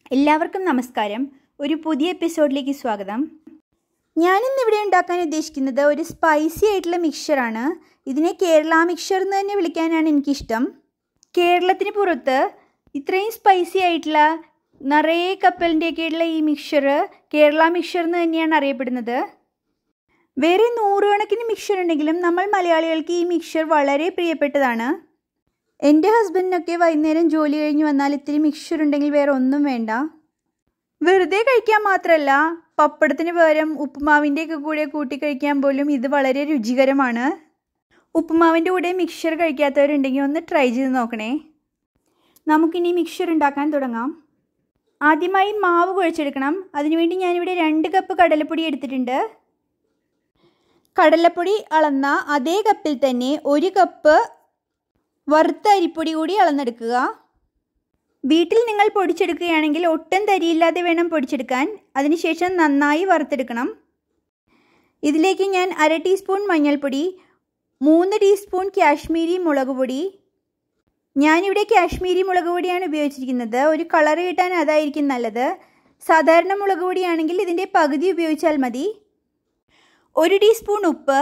എല്ലാവർക്കും നമസ്കാരം ഒരു പുതിയ എപ്പിസോഡിലേക്ക് സ്വാഗതം ഞാനിന്നിവിടെ ഉണ്ടാക്കാൻ ഉദ്ദേശിക്കുന്നത് ഒരു സ്പൈസി ആയിട്ടുള്ള മിക്സറാണ് ഇതിനെ കേരള മിക്സർ എന്ന് തന്നെ വിളിക്കാനാണ് എനിക്കിഷ്ടം കേരളത്തിന് പുറത്ത് ഇത്രയും സ്പൈസി ആയിട്ടുള്ള നിറയെ കപ്പലിൻ്റെയൊക്കെയുള്ള ഈ മിക്സർ കേരള മിക്സർ എന്ന് തന്നെയാണ് അറിയപ്പെടുന്നത് വേറെ നൂറുകണക്കിന് മിക്സർ ഉണ്ടെങ്കിലും നമ്മൾ മലയാളികൾക്ക് ഈ മിക്സർ വളരെ പ്രിയപ്പെട്ടതാണ് എൻ്റെ ഹസ്ബൻഡിനൊക്കെ വൈകുന്നേരം ജോലി കഴിഞ്ഞ് വന്നാൽ ഇത്തിരി മിക്സർ ഉണ്ടെങ്കിൽ വേറെ ഒന്നും വേണ്ട വെറുതെ കഴിക്കാൻ മാത്രമല്ല പപ്പടത്തിന് പകരം ഉപ്പുമാവിൻ്റെയൊക്കെ കൂടെ കൂട്ടി കഴിക്കാൻ പോലും ഇത് വളരെ രുചികരമാണ് ഉപ്പുമാവിൻ്റെ കൂടെ മിക്സർ കഴിക്കാത്തവരുണ്ടെങ്കിൽ ഒന്ന് ട്രൈ ചെയ്ത് നോക്കണേ നമുക്കിനി മിക്സർ ഉണ്ടാക്കാൻ തുടങ്ങാം ആദ്യമായി മാവ് കുഴച്ചെടുക്കണം അതിനുവേണ്ടി ഞാനിവിടെ രണ്ട് കപ്പ് കടലപ്പൊടി എടുത്തിട്ടുണ്ട് കടലപ്പൊടി അളന്ന അതേ കപ്പിൽ തന്നെ ഒരു കപ്പ് വറുത്ത അരിപ്പൊടി കൂടി അളന്നെടുക്കുക വീട്ടിൽ നിങ്ങൾ പൊടിച്ചെടുക്കുകയാണെങ്കിൽ ഒട്ടും തരിയില്ലാതെ വേണം പൊടിച്ചെടുക്കാൻ അതിനുശേഷം നന്നായി വറുത്തെടുക്കണം ഇതിലേക്ക് ഞാൻ അര ടീസ്പൂൺ മഞ്ഞൾപ്പൊടി മൂന്ന് ടീസ്പൂൺ കാശ്മീരി മുളക് പൊടി ഞാനിവിടെ കാശ്മീരി മുളക് പൊടിയാണ് ഉപയോഗിച്ചിരിക്കുന്നത് ഒരു കളർ കിട്ടാൻ അതായിരിക്കും നല്ലത് സാധാരണ മുളക് പൊടിയാണെങ്കിൽ ഇതിൻ്റെ പകുതി ഉപയോഗിച്ചാൽ മതി ഒരു ടീസ്പൂൺ ഉപ്പ്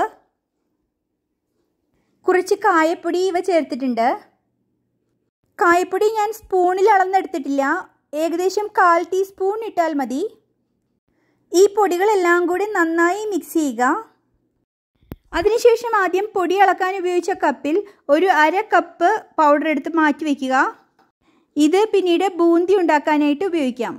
കുറച്ച് കായപ്പൊടി ഇവ ചേർത്തിട്ടുണ്ട് കായപ്പൊടി ഞാൻ സ്പൂണിൽ അളന്നെടുത്തിട്ടില്ല ഏകദേശം കാൽ ടീസ്പൂൺ ഇട്ടാൽ മതി ഈ പൊടികളെല്ലാം കൂടി നന്നായി മിക്സ് ചെയ്യുക അതിനുശേഷം ആദ്യം പൊടി അളക്കാൻ ഉപയോഗിച്ച കപ്പിൽ ഒരു അര കപ്പ് പൗഡർ എടുത്ത് മാറ്റി വയ്ക്കുക ഇത് പിന്നീട് ബൂന്തി ഉണ്ടാക്കാനായിട്ട് ഉപയോഗിക്കാം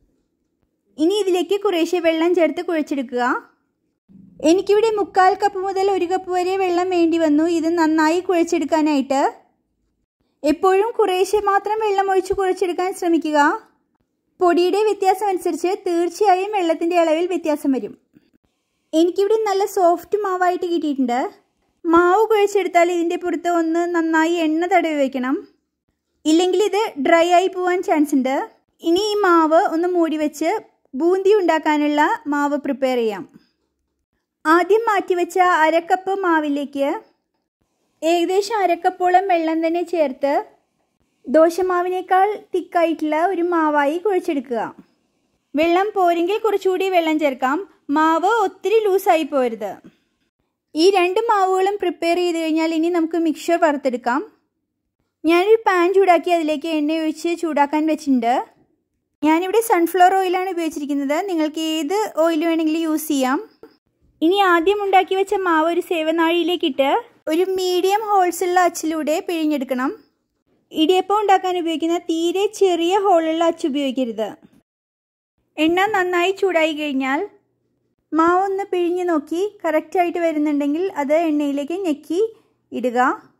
ഇനി ഇതിലേക്ക് കുറേശ്ശെ വെള്ളം ചേർത്ത് കുഴച്ചെടുക്കുക എനിക്കിവിടെ മുക്കാൽ കപ്പ് മുതൽ ഒരു കപ്പ് വരെ വെള്ളം വേണ്ടി വന്നു ഇത് നന്നായി കുഴച്ചെടുക്കാനായിട്ട് എപ്പോഴും കുറേശ്ശെ മാത്രം വെള്ളം ഒഴിച്ച് കുഴച്ചെടുക്കാൻ ശ്രമിക്കുക പൊടിയുടെ വ്യത്യാസം അനുസരിച്ച് തീർച്ചയായും വെള്ളത്തിൻ്റെ അളവിൽ വ്യത്യാസം വരും എനിക്കിവിടെ നല്ല സോഫ്റ്റ് മാവായിട്ട് കിട്ടിയിട്ടുണ്ട് മാവ് കുഴച്ചെടുത്താൽ ഇതിൻ്റെ പുറത്ത് ഒന്ന് നന്നായി എണ്ണ തടവി വയ്ക്കണം ഇല്ലെങ്കിൽ ഇത് ഡ്രൈ ആയി പോകാൻ ചാൻസ് ഉണ്ട് ഇനി ഈ മാവ് ഒന്ന് മൂടി വെച്ച് ബൂന്തി ഉണ്ടാക്കാനുള്ള മാവ് പ്രിപ്പയർ ചെയ്യാം ആദ്യം മാറ്റിവെച്ച അരക്കപ്പ് മാവിലേക്ക് ഏകദേശം അരക്കപ്പോളം വെള്ളം തന്നെ ചേർത്ത് ദോശമാവിനേക്കാൾ തിക്കായിട്ടുള്ള ഒരു മാവായി കുഴച്ചെടുക്കുക വെള്ളം പോരെങ്കിൽ കുറച്ചുകൂടി വെള്ളം ചേർക്കാം മാവ് ഒത്തിരി ലൂസായി പോരുത് ഈ രണ്ട് മാവുകളും പ്രിപ്പയർ ചെയ്ത് കഴിഞ്ഞാൽ ഇനി നമുക്ക് മിക്സർ വറുത്തെടുക്കാം ഞാനൊരു പാൻ ചൂടാക്കി അതിലേക്ക് എണ്ണ ഒഴിച്ച് ചൂടാക്കാൻ വെച്ചിട്ടുണ്ട് ഞാനിവിടെ സൺഫ്ലവർ ഓയിലാണ് ഉപയോഗിച്ചിരിക്കുന്നത് നിങ്ങൾക്ക് ഏത് ഓയിൽ വേണമെങ്കിലും യൂസ് ചെയ്യാം ഇനി ആദ്യം ഉണ്ടാക്കി വെച്ച മാവ് ഒരു സേവനാഴിയിലേക്കിട്ട് ഒരു മീഡിയം ഹോൾസുള്ള അച്ചിലൂടെ പിഴിഞ്ഞെടുക്കണം ഇടിയപ്പം ഉണ്ടാക്കാൻ ഉപയോഗിക്കുന്ന തീരെ ചെറിയ ഹോളുള്ള അച്ച് ഉപയോഗിക്കരുത് എണ്ണ നന്നായി ചൂടായി കഴിഞ്ഞാൽ മാവ് ഒന്ന് പിഴിഞ്ഞ് നോക്കി കറക്റ്റായിട്ട് വരുന്നുണ്ടെങ്കിൽ അത് എണ്ണയിലേക്ക് ഞെക്കി ഇടുക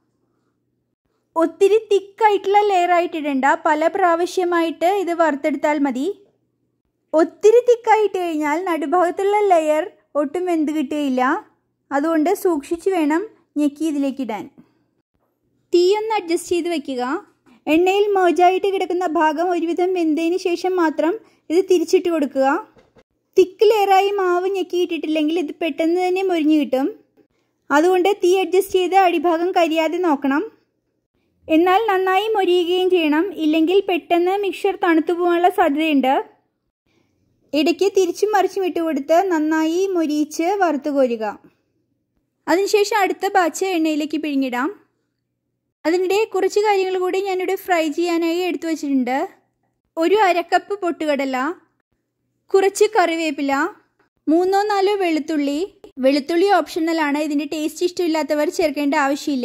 ഒത്തിരി തിക്കായിട്ടുള്ള ലെയറായിട്ട് ഇടണ്ട പല പ്രാവശ്യമായിട്ട് ഇത് വറുത്തെടുത്താൽ മതി ഒത്തിരി തിക്കായിട്ട് കഴിഞ്ഞാൽ നടുഭാഗത്തുള്ള ലെയർ ഒട്ടും വെന്ത് കിട്ടുകയില്ല അതുകൊണ്ട് സൂക്ഷിച്ച് വേണം ഞെക്കി ഇതിലേക്ക് ഇടാൻ തീ ഒന്ന് അഡ്ജസ്റ്റ് ചെയ്ത് വെക്കുക എണ്ണയിൽ മോജായിട്ട് കിടക്കുന്ന ഭാഗം ഒരുവിധം വെന്തതിന് ശേഷം മാത്രം ഇത് തിരിച്ചിട്ട് കൊടുക്കുക തിക്ക് ലെയറായി മാവ് ഞെക്കിയിട്ടിട്ടില്ലെങ്കിൽ ഇത് പെട്ടെന്ന് തന്നെ മുരിഞ്ഞു കിട്ടും അതുകൊണ്ട് തീ അഡ്ജസ്റ്റ് ചെയ്ത് അടിഭാഗം കരിയാതെ നോക്കണം എന്നാൽ നന്നായി മൊരിയുകയും ചെയ്യണം ഇല്ലെങ്കിൽ പെട്ടെന്ന് മിക്സർ തണുത്തു പോകാനുള്ള സാധ്യതയുണ്ട് ഇടയ്ക്ക് തിരിച്ചും മറിച്ചും ഇട്ട് കൊടുത്ത് നന്നായി മൊരിയിച്ച് വറുത്ത് കോരുക അതിനുശേഷം അടുത്ത ബാച്ച് എണ്ണയിലേക്ക് പിഴിഞ്ഞിടാം അതിനിടെ കുറച്ച് കാര്യങ്ങൾ കൂടി ഞാനിവിടെ ഫ്രൈ ചെയ്യാനായി എടുത്തു വച്ചിട്ടുണ്ട് ഒരു അരക്കപ്പ് പൊട്ടുകടല കുറച്ച് കറിവേപ്പില മൂന്നോ നാലോ വെളുത്തുള്ളി വെളുത്തുള്ളി ഓപ്ഷണലാണ് ഇതിൻ്റെ ടേസ്റ്റ് ഇഷ്ടമില്ലാത്തവർ ചേർക്കേണ്ട ആവശ്യമില്ല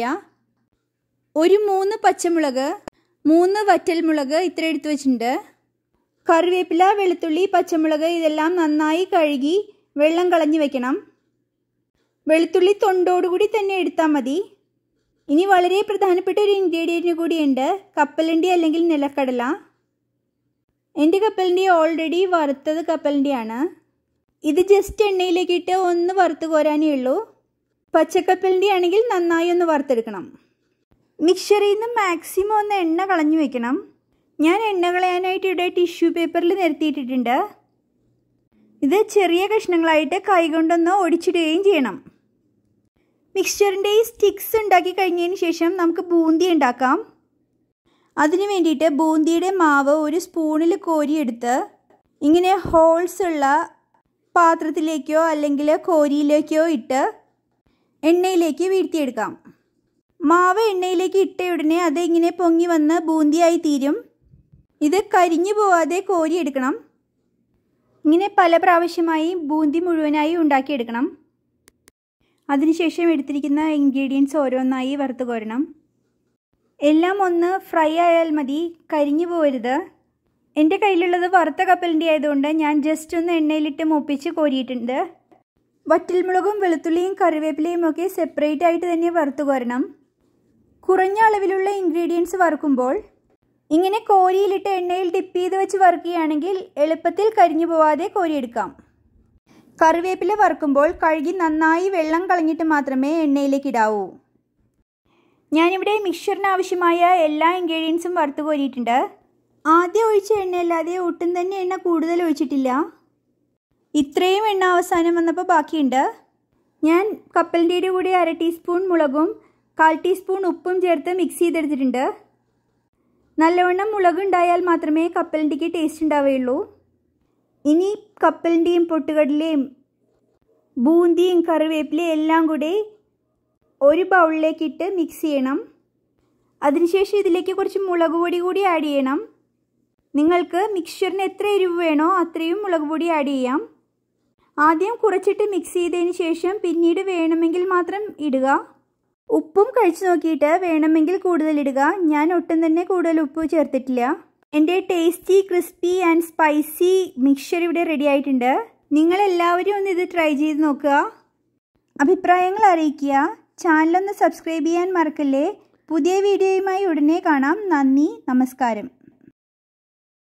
ഒരു മൂന്ന് പച്ചമുളക് മൂന്ന് വറ്റൽമുളക് ഇത്ര എടുത്തു വെച്ചിട്ടുണ്ട് കറിവേപ്പില വെളുത്തുള്ളി പച്ചമുളക് ഇതെല്ലാം നന്നായി കഴുകി വെള്ളം കളഞ്ഞു വെക്കണം വെളുത്തുള്ളി തൊണ്ടോടുകൂടി തന്നെ എടുത്താൽ മതി ഇനി വളരെ പ്രധാനപ്പെട്ട ഒരു ഇൻഗ്രീഡിയൻറ്റ് കൂടിയുണ്ട് കപ്പലണ്ടി അല്ലെങ്കിൽ നിലക്കടല എൻ്റെ കപ്പലണ്ടി ഓൾറെഡി വറുത്തത് കപ്പലണ്ടിയാണ് ഇത് ജസ്റ്റ് എണ്ണയിലേക്ക് ഇട്ട് ഒന്ന് വറുത്ത് കോരാനേ ഉള്ളൂ പച്ചക്കപ്പലണ്ടി ആണെങ്കിൽ നന്നായി ഒന്ന് വറുത്തെടുക്കണം മിക്സറിൽ നിന്ന് മാക്സിമം ഒന്ന് എണ്ണ കളഞ്ഞു വെക്കണം ഞാൻ എണ്ണ കളയാനായിട്ട് ഇവിടെ ടിഷ്യൂ പേപ്പറിൽ നിരത്തിയിട്ടിട്ടുണ്ട് ഇത് ചെറിയ കഷ്ണങ്ങളായിട്ട് കൈകൊണ്ടൊന്ന് ഒടിച്ചിടുകയും ചെയ്യണം മിക്സ്ചറിൻ്റെ ഈ സ്റ്റിക്സ് ഉണ്ടാക്കി കഴിഞ്ഞതിന് ശേഷം നമുക്ക് ബൂന്തി ഉണ്ടാക്കാം അതിനു വേണ്ടിയിട്ട് ബൂന്തിയുടെ മാവ് ഒരു സ്പൂണിൽ കോരിയെടുത്ത് ഇങ്ങനെ ഹോൾസ് ഉള്ള പാത്രത്തിലേക്കോ അല്ലെങ്കിൽ കോരിയിലേക്കോ ഇട്ട് എണ്ണയിലേക്ക് വീഴ്ത്തിയെടുക്കാം മാവ് എണ്ണയിലേക്ക് ഇട്ട ഉടനെ അത് ഇങ്ങനെ പൊങ്ങി വന്ന് ബൂന്തിയായി തീരും ഇത് കരിഞ്ഞു പോവാതെ കോരിയെടുക്കണം ഇങ്ങനെ പല പ്രാവശ്യമായി ബൂന്തി മുഴുവനായി ഉണ്ടാക്കിയെടുക്കണം അതിനുശേഷം എടുത്തിരിക്കുന്ന ഇൻഗ്രീഡിയൻസ് ഓരോന്നായി വറുത്ത് കോരണം എല്ലാം ഒന്ന് ഫ്രൈ ആയാൽ മതി കരിഞ്ഞു പോകരുത് എൻ്റെ കയ്യിലുള്ളത് വറുത്ത കപ്പലിൻ്റെ ആയതുകൊണ്ട് ഞാൻ ജസ്റ്റ് ഒന്ന് എണ്ണയിലിട്ട് മൂപ്പിച്ച് കോരിയിട്ടുണ്ട് വറ്റൽമുളകും വെളുത്തുള്ളിയും കറിവേപ്പിലയും ഒക്കെ സെപ്പറേറ്റ് ആയിട്ട് തന്നെ വറുത്ത് കോരണം കുറഞ്ഞ അളവിലുള്ള ഇൻഗ്രീഡിയൻസ് വറുക്കുമ്പോൾ ഇങ്ങനെ കോരിയിലിട്ട് എണ്ണയിൽ ഡിപ്പ് ചെയ്ത് വെച്ച് വറുക്കുകയാണെങ്കിൽ എളുപ്പത്തിൽ കരിഞ്ഞു പോവാതെ കോരിയെടുക്കാം കറിവേപ്പില വറുക്കുമ്പോൾ കഴുകി നന്നായി വെള്ളം കളഞ്ഞിട്ട് മാത്രമേ എണ്ണയിലേക്ക് ഇടാവൂ ഞാനിവിടെ മിക്സറിന് ആവശ്യമായ എല്ലാ ഇൻഗ്രീഡിയൻസും വറുത്ത് കോരിയിട്ടുണ്ട് ആദ്യം ഒഴിച്ച എണ്ണയല്ലാതെ ഒട്ടും തന്നെ എണ്ണ കൂടുതൽ ഒഴിച്ചിട്ടില്ല ഇത്രയും എണ്ണ അവസാനം വന്നപ്പോൾ ബാക്കിയുണ്ട് ഞാൻ കപ്പലിൻ്റെ കൂടെ അര ടീസ്പൂൺ മുളകും കാൽ ടീസ്പൂൺ ഉപ്പും ചേർത്ത് മിക്സ് ചെയ്തെടുത്തിട്ടുണ്ട് നല്ലവണ്ണം മുളകുണ്ടായാൽ മാത്രമേ കപ്പലിൻ്റെക്ക് ടേസ്റ്റ് ഉണ്ടാവുകയുള്ളൂ ഇനി കപ്പലിൻ്റെയും പൊട്ടുകടലയും ബൂന്തിയും കറിവേപ്പിലയും എല്ലാം കൂടി ഒരു ബൗളിലേക്ക് ഇട്ട് മിക്സ് ചെയ്യണം അതിനുശേഷം ഇതിലേക്ക് കുറച്ച് മുളക് പൊടി കൂടി ആഡ് ചെയ്യണം നിങ്ങൾക്ക് മിക്സ്ചറിന് എത്ര എരിവ് വേണോ അത്രയും മുളക് പൊടി ആഡ് ചെയ്യാം ആദ്യം കുറച്ചിട്ട് മിക്സ് ചെയ്തതിന് ശേഷം പിന്നീട് വേണമെങ്കിൽ മാത്രം ഇടുക ഉപ്പും കഴിച്ചു നോക്കിയിട്ട് വേണമെങ്കിൽ കൂടുതൽ ഇടുക ഞാൻ ഒട്ടും തന്നെ കൂടുതൽ ഉപ്പ് ചേർത്തിട്ടില്ല എൻ്റെ tasty crispy and spicy mixture ഇവിടെ റെഡി ആയിട്ടുണ്ട് നിങ്ങളെല്ലാവരും ഒന്ന് ഇത് ട്രൈ ചെയ്ത് നോക്കുക അഭിപ്രായങ്ങൾ അറിയിക്കുക ചാനലൊന്ന് സബ്സ്ക്രൈബ് ചെയ്യാൻ മറക്കല്ലേ പുതിയ വീഡിയോയുമായി ഉടനെ കാണാം നന്ദി നമസ്കാരം